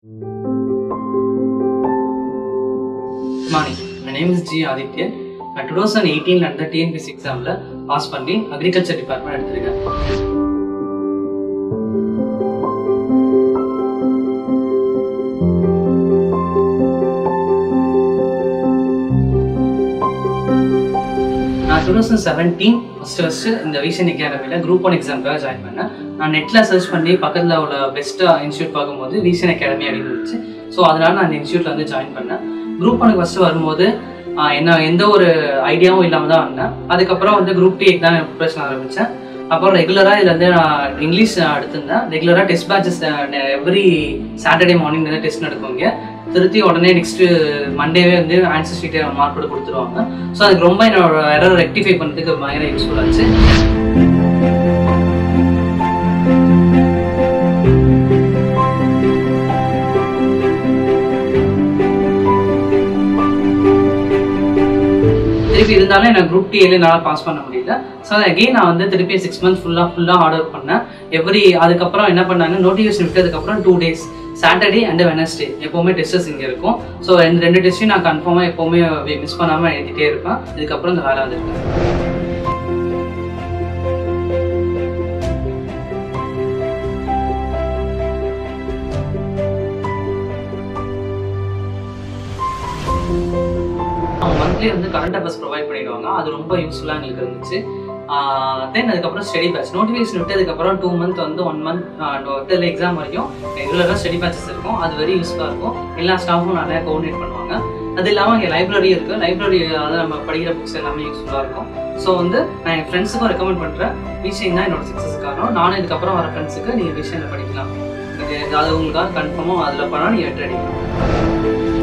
Good morning. My name is G. Adityan. நான் two thousand eighteen நடந்த TNPC எக்ஸாமில் pass பண்ணி அக்ரிகல்ச்சர் டிபார்ட்மெண்ட் எடுத்திருக்கேன் நான் two thousand seventeen first first இந்த விஷன் அகாடமியில் குரூப் ஒன் எக்ஸாமுக்காக ஜாயின் பண்ணேன் நான் நெட்டில் சர்ச் பண்ணி பக்கத்தில் உள்ள பெஸ்ட்டாக இன்ஸ்டியூட் பார்க்கும்போது விஷன் அகாடமி அப்படின்னு இருந்துச்சு ஸோ அதனால நான் அந்த இன்ஸ்டியூட்டில் வந்து ஜாயின் பண்ணேன் குரூப் ஒனுக்கு ஃபஸ்ட்டு வரும்போது ஆஹ் என்ன எந்த ஒரு ஐடியாவும் இல்லாமல் தான் வந்தேன் அதுக்கப்புறம் வந்து குரூப் டி தான் ப்ரிப்பரேஷன் ஆரம்பித்தேன் அப்புறம் ரெகுலராக இதில் வந்து நான் இங்கிலீஷ் எடுத்திருந்தேன் ரெகுலராக test batches every Saturday morning வந்து டெஸ்ட் நடக்குங்க திருத்தி உடனே நெக்ஸ்ட் மண்டேவே வந்து ஆன்சர் ஷீட்டை மார்க் போட்டு கொடுத்துருவாங்க ஸோ அதுக்கு ரொம்ப என்னோட எரர் ரெக்டிஃபை பண்ணுறதுக்கு பயங்கர யூஸ்ஃபுல்லாக இருந்துச்சு திருப்பி இருந்தாலும் எனக்கு குரூப் டிஏல என்னால் பாஸ் பண்ண முடியல ஸோ அகெயின் நான் வந்து திருப்பி சிக்ஸ் மந்த்ஸ் ஃபுல்லாக ஃபுல்லாக ஹார்ட் ஒர்க் பண்ணேன் எவ்ரி அதுக்கப்புறம் என்ன பண்ணாங்க நோட்டிஃபிகேஷன் விட்டதுக்கப்புறம் two days Saturday and Wednesday எப்போவுமே டெஸ்டஸ் இங்கே இருக்கும் ஸோ ரெண்டு ரெண்டு டெஸ்ட்டையும் நான் கன்ஃபார்மாக எப்போவுமே மிஸ் பண்ணாமல் எழுதிட்டே இருப்பேன் இதுக்கப்புறம் இந்த வேலை வந்துருக்கேன் அவங்க மந்த்லி வந்து கரண்ட் அஃபேர்ஸ் ப்ரொவைட் பண்ணிடுவாங்க அது ரொம்ப யூஸ்ஃபுல்லாக எங்களுக்கு இருந்துச்சு தென் அதுக்கப்புறம் ஸ்டடி பேட்ச் நோட்டிஃபிகேஷன் விட்டதுக்கப்புறம் டூ மந்த் வந்து ஒன் மந்த் டெல் எக்ஸாம் வரைக்கும் ரெகுலராக ஸ்டடி பேட்சஸ் இருக்கும் அது வெரி யூஸ்ஃபுல்லாக இருக்கும் எல்லா ஸ்டாஃபும் நிறையா கோஆர்டினேட் பண்ணுவாங்க அது இல்லாமல் இங்கே லைப்ரரி இருக்குது லைப்ரரி அதை நம்ம படிக்கிற புக்ஸ் எல்லாமே யூஸ்ஃபுல்லாக இருக்கும் ஸோ வந்து நான் என் ஃப்ரெண்ட்ஸுக்கும் ரெக்கமெண்ட் பண்ணுறேன் விஷயம் தான் என்னோட சக்ஸஸ் காரணம் நானும் இதுக்கப்புறம் வர ஃப்ரெண்ட்ஸுக்கு நீங்கள் விஷயத்தில் படிக்கலாம் இது அது உங்களுக்காக கன்ஃபார்மாக அதில் பண்ணால் நீங்கள் வெற்றி அடிக்கலாம்